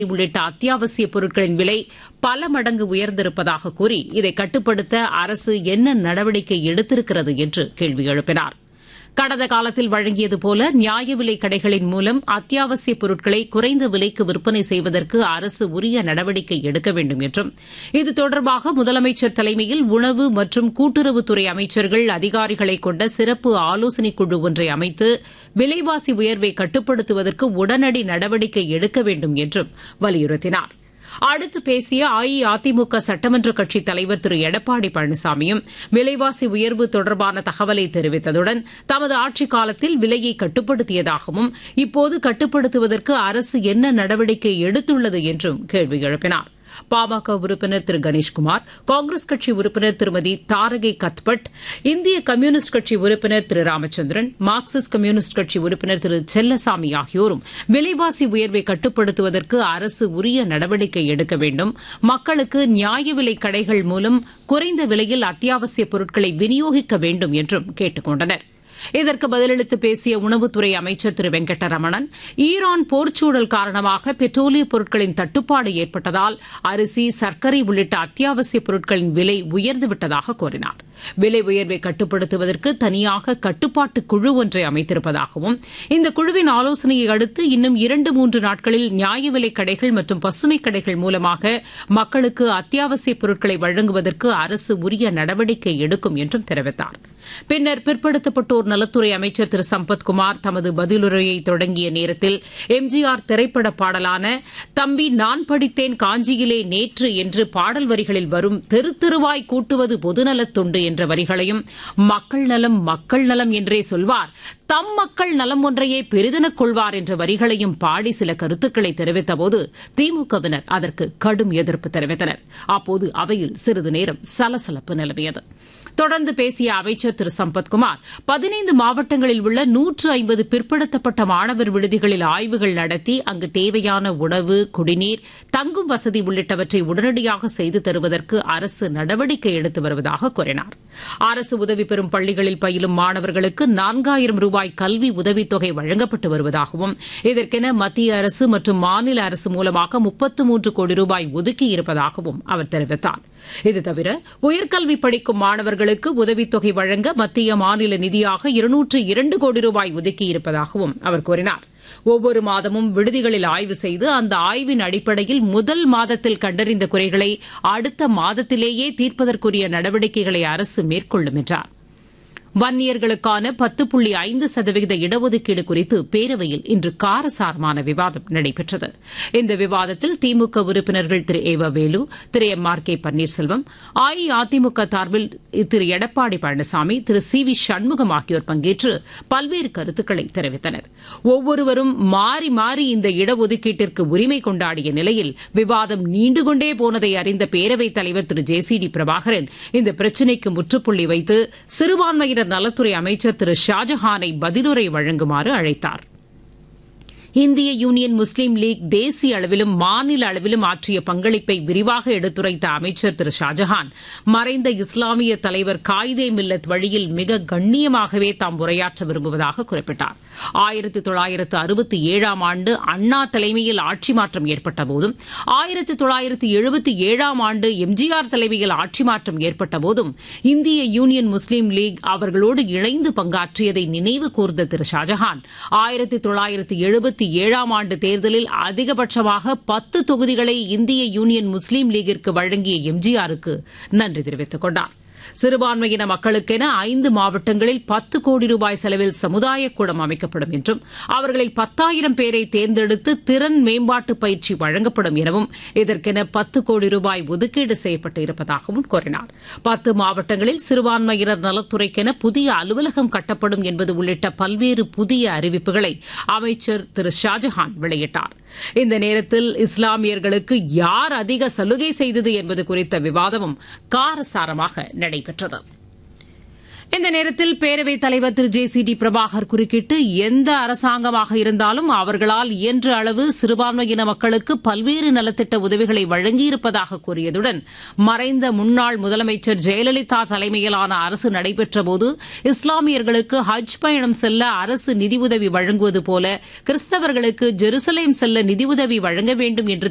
உள்ளிட்ட அத்தியாவசிய பொருட்களின் விலை பல மடங்கு உயர்ந்திருப்பதாக கூறி இதை கட்டுப்படுத்த அரசு என்ன நடவடிக்கை எடுத்திருக்கிறது என்று கேள்வி எழுப்பினார் கடந்த காலத்தில் வழங்கியது போல நியாய விலை கடைகளின் மூலம் அத்தியாவசிய பொருட்களை குறைந்த விலைக்கு விற்பனை செய்வதற்கு அரசு உரிய நடவடிக்கை எடுக்க வேண்டும் என்றும் இது தொடர்பாக முதலமைச்சர் தலைமையில் உணவு மற்றும் கூட்டுறவுத்துறை அமைச்சர்கள் அதிகாரிகளை கொண்ட சிறப்பு ஆலோசனைக் குழு ஒன்றை அமைத்து விலைவாசி உயர்வை கட்டுப்படுத்துவதற்கு உடனடி நடவடிக்கை எடுக்க வேண்டும் என்றும் வலியுறுத்தினார் அடுத்து பேசிய அஇஅதிமுக சட்டமன்ற கட்சித் தலைவர் திரு எடப்பாடி பழனிசாமியும் விலைவாசி உயர்வு தொடர்பான தகவலை தெரிவித்ததுடன் தமது ஆட்சிக் காலத்தில் விலையை கட்டுப்படுத்தியதாகவும் இப்போது கட்டுப்படுத்துவதற்கு அரசு என்ன நடவடிக்கை எடுத்துள்ளது என்றும் கேள்வி எழுப்பினார் பாமக உறுப்பினர் திரு கணேஷ்குமார் காங்கிரஸ் கட்சி உறுப்பினர் திருமதி தாரகை கத்பட் இந்திய கம்யூனிஸ்ட் கட்சி உறுப்பினர் திரு ராமச்சந்திரன் மார்க்சிஸ்ட் கம்யூனிஸ்ட் கட்சி உறுப்பினர் திரு செல்லசாமி ஆகியோரும் விலைவாசி உயர்வை கட்டுப்படுத்துவதற்கு அரசு உரிய நடவடிக்கை எடுக்க வேண்டும் மக்களுக்கு நியாய விலை கடைகள் மூலம் குறைந்த விலையில் அத்தியாவசிய பொருட்களை விநியோகிக்க வேண்டும் என்றும் கேட்டுக் கொண்டனா் இதற்கு பதிலளித்து பேசிய உணவுத்துறை அமைச்சர் திரு வெங்கட்டரமணன் ஈரான் போர்ச்சூழல் காரணமாக பெட்ரோலிய பொருட்களின் தட்டுப்பாடு ஏற்பட்டதால் அரிசி சர்க்கரை உள்ளிட்ட அத்தியாவசிய பொருட்களின் விலை உயர்ந்துவிட்டதாக கூறினார் விலை உயர்வை கட்டுப்படுத்துவதற்கு தனியாக கட்டுப்பாட்டு குழு ஒன்றை அமைத்திருப்பதாகவும் இந்த குழுவின் ஆலோசனையை அடுத்து இன்னும் இரண்டு மூன்று நாட்களில் நியாய விலை கடைகள் மற்றும் பசுமை கடைகள் மூலமாக மக்களுக்கு அத்தியாவசிய பொருட்களை வழங்குவதற்கு அரசு உரிய நடவடிக்கை எடுக்கும் என்றும் தெரிவித்தார் பின்னர் பிற்படுத்தப்பட்டோர் நலத்துறை அமைச்சர் திரு சம்பத்குமார் தமது பதிலுரையை தொடங்கிய நேரத்தில் எம்ஜிஆர் திரைப்பட பாடலான தம்பி நான் படித்தேன் காஞ்சியிலே நேற்று என்று பாடல் வரிகளில் வரும் தெரு தெருவாய் கூட்டுவது பொதுநலத் தொண்டு என்ற வரிகளையும் மக்கள் நலம் மக்கள் நலம் என்றே சொல்வார் தம் மக்கள் நலம் ஒன்றையே பெரிதெனக் கொள்வார் என்ற வரிகளையும் பாடி சில கருத்துக்களை தெரிவித்தபோது திமுகவினர் அதற்கு கடும் எதிர்ப்பு தெரிவித்தனர் அப்போது அவையில் சிறிது நேரம் சலசலப்பு நிலவியது தொடர்ந்து பேசிய அமைச்சர் திரு சம்பத்குமார் பதினைந்து மாவட்டங்களில் உள்ள நூற்று ஐம்பது பிற்படுத்தப்பட்ட மாணவர் விடுதிகளில் ஆய்வுகள் நடத்தி அங்கு தேவையான உணவு குடிநீர் தங்கும் வசதி உள்ளிட்டவற்றை உடனடியாக செய்து தருவதற்கு அரசு நடவடிக்கை எடுத்து வருவதாக கூறினார் அரசு உதவி பெறும் பள்ளிகளில் பயிலும் மாணவர்களுக்கு நான்காயிரம் ரூபாய் கல்வி உதவித்தொகை வழங்கப்பட்டு வருவதாகவும் இதற்கென மத்திய அரசு மற்றும் மாநில அரசு மூலமாக முப்பத்து மூன்று கோடி ரூபாய் ஒதுக்கியிருப்பதாகவும் அவர் தெரிவித்தார் இதுதவிர உயர்கல்வி படிக்கும் மாணவர்களுக்கு உதவித்தொகை வழங்க மத்திய மாநில நிதியாக இருநூற்று இரண்டு கோடி ரூபாய் ஒதுக்கியிருப்பதாகவும் அவர் கூறினார் ஒவ்வொரு மாதமும் விடுதிகளில் ஆய்வு செய்து அந்த ஆய்வின் அடிப்படையில் முதல் மாதத்தில் கண்டறிந்த குறைகளை அடுத்த மாதத்திலேயே தீர்ப்பதற்குரிய நடவடிக்கைகளை அரசு மேற்கொள்ளும் என்றார் வன்னியர்களுக்கான பத்து புள்ளி ஐந்து சதவிகித இடஒதுக்கீடு குறித்து பேரவையில் இன்று காரசாரமான விவாதம் நடைபெற்றது இந்த விவாதத்தில் திமுக உறுப்பினர்கள் Thiru EV Velu Thiru M R K Panneerselvam AIADMK சார்பில் திரு எடப்பாடி பழனிசாமி திரு சி வி சண்முகம் ஆகியோர் பங்கேற்று பல்வேறு கருத்துக்களை தெரிவித்தனர் ஒவ்வொருவரும் மாறி மாறி இந்த இடஒதுக்கீட்டிற்கு உரிமை கொண்டாடிய நிலையில் விவாதம் நீண்டு கொண்டே போனதை அறிந்த பேரவைத் தலைவர் Thiru J C D Prabhakaran இந்த பிரச்சினைக்கு முற்றுப்புள்ளி வைத்து சிறுபான்மையினர் நலத்துறை அமைச்சர் திரு ஷாஜஹானை பதிலுரை வழங்குமாறு அழைத்தார் இந்திய யூனியன் முஸ்லீம் லீக் தேசிய அளவிலும் மாநில அளவிலும் ஆற்றிய பங்களிப்பை விரிவாக எடுத்துரைத்த அமைச்சர் திரு ஷாஜஹான் மறைந்த இஸ்லாமிய தலைவர் காயிதே மில்லத் வழியில் மிக கண்ணியமாகவே தாம் உரையாற்ற விரும்புவதாக குறிப்பிட்டார் ஆயிரத்தி தொள்ளாயிரத்து அறுபத்தி ஏழாம் ஆண்டு அண்ணா தலைமையில் ஆட்சி மாற்றம் ஏற்பட்ட போதும் ஆயிரத்தி தொள்ளாயிரத்து எழுபத்தி ஏழாம் ஆண்டு எம்ஜிஆர் தலைமையில் ஆட்சி மாற்றம் ஏற்பட்ட போதும் இந்திய யூனியன் முஸ்லீம் லீக் அவர்களோடு இணைந்து பங்காற்றியதை நினைவு கூர்ந்த திரு ஷாஜஹான் ஆயிரத்தி தொள்ளாயிரத்து எழுபத்தி ஏழாம் ஆண்டு தேர்தலில் அதிகபட்சமாக பத்து தொகுதிகளை இந்திய யூனியன் முஸ்லீம் லீகிற்கு வழங்கிய எம்ஜிஆருக்கு நன்றி தெரிவித்துக் கொண்டார் சிறுபான்மையின மக்களுக்கென ஐந்து மாவட்டங்களில் பத்து கோடி ரூபாய் செலவில் சமுதாய கூடம் அமைக்கப்படும் என்றும் அவர்களில் பத்தாயிரம் பேரை தேர்ந்தெடுத்து திறன் மேம்பாட்டு பயிற்சி வழங்கப்படும் எனவும் இதற்கென பத்து கோடி ரூபாய் ஒதுக்கீடு செய்யப்பட்டு இருப்பதாகவும் கூறினார் பத்து மாவட்டங்களில் சிறுபான்மையினர் நலத்துறைக்கென புதிய அலுவலகம் கட்டப்படும் என்பது உள்ளிட்ட பல்வேறு புதிய அறிவிப்புகளை அமைச்சர் திரு ஷாஜஹான் வெளியிட்டார் இந்த நேரத்தில் இஸ்லாமியர்களுக்கு யார் அதிக சலுகை செய்தது என்பது குறித்த விவாதமும் காரசாரமாக நடைபெற்றது இந்த நேரத்தில் பேரவைத் தலைவர் Thiru J C D Prabhakar குறுக்கிட்டு எந்த அரசாங்கமாக இருந்தாலும் அவர்களால் இயன்ற அளவு சிறுபான்மையின மக்களுக்கு பல்வேறு நலத்திட்ட உதவிகளை வழங்கியிருப்பதாக கூறியதுடன் மறைந்த முன்னாள் முதலமைச்சர் ஜெயலலிதா தலைமையிலான அரசு நடைபெற்றபோது இஸ்லாமியர்களுக்கு ஹஜ் பயணம் செல்ல அரசு நிதியுதவி வழங்குவது போல கிறிஸ்தவர்களுக்கு ஜெருசலேம் செல்ல நிதியுதவி வழங்க வேண்டும் என்று